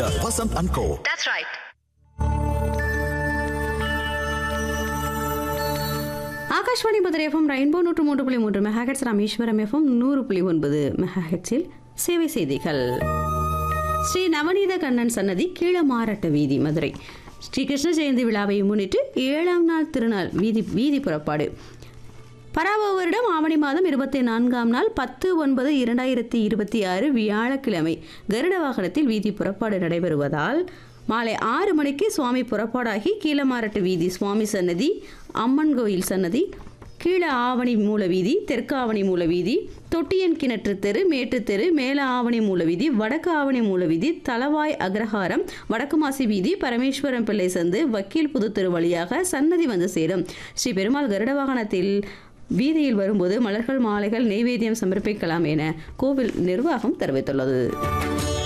Vasant and Co. That's right. Akashvani Madurai FM rainbow நூற்று மூன்று புள்ளி மூன்று மெகாஹெட்ஸ் ராமேஸ்வரம் எஃப்எம் நூறு புள்ளி ஒன்பது மெகாஹெட்ஸில் சேவை செய்திகள் ஸ்ரீ நவநீத கண்ணன் சன்னதி கீழமாரட்ட வீதி மதுரை ஸ்ரீ கிருஷ்ண ஜெயந்தி விழாவை முன்னிட்டு ஏழாம் நாள் திருநாள் வீதி வீதி புறப்பாடு பராப வருடம் ஆவணி மாதம் இருபத்தி நான்காம் நாள் பத்து ஒன்பது இரண்டாயிரத்தி இருபத்தி ஆறு வியாழக்கிழமை கருட வாகனத்தில் வீதி புறப்பாடு நடைபெறுவதால் மாலை ஆறு மணிக்கு சுவாமி புறப்பாடாகி கீழமாரட்டு வீதி சுவாமி சன்னதி அம்மன் கோயில் சன்னதி கீழ ஆவணி மூல வீதி தெற்கு ஆவணி மூல வீதி தொட்டியன் கிணற்று தெரு மேட்டு தெரு மேல ஆவணி மூல வீதி வடக்கு ஆவணி மூல வீதி தலவாய் அக்ரஹாரம் வடக்கு மாசி வீதி பரமேஸ்வரம் பிள்ளை சந்து வக்கீல் புது தெரு வழியாக சன்னதி வந்து சேரும் ஸ்ரீ பெருமாள் கருட வாகனத்தில் வீதியில் வரும்போது மலர்கள் மாலைகள் நெய்வேத்தியம் சமர்ப்பிக்கலாம் என கோவில் நிர்வாகம் தெரிவித்துள்ளது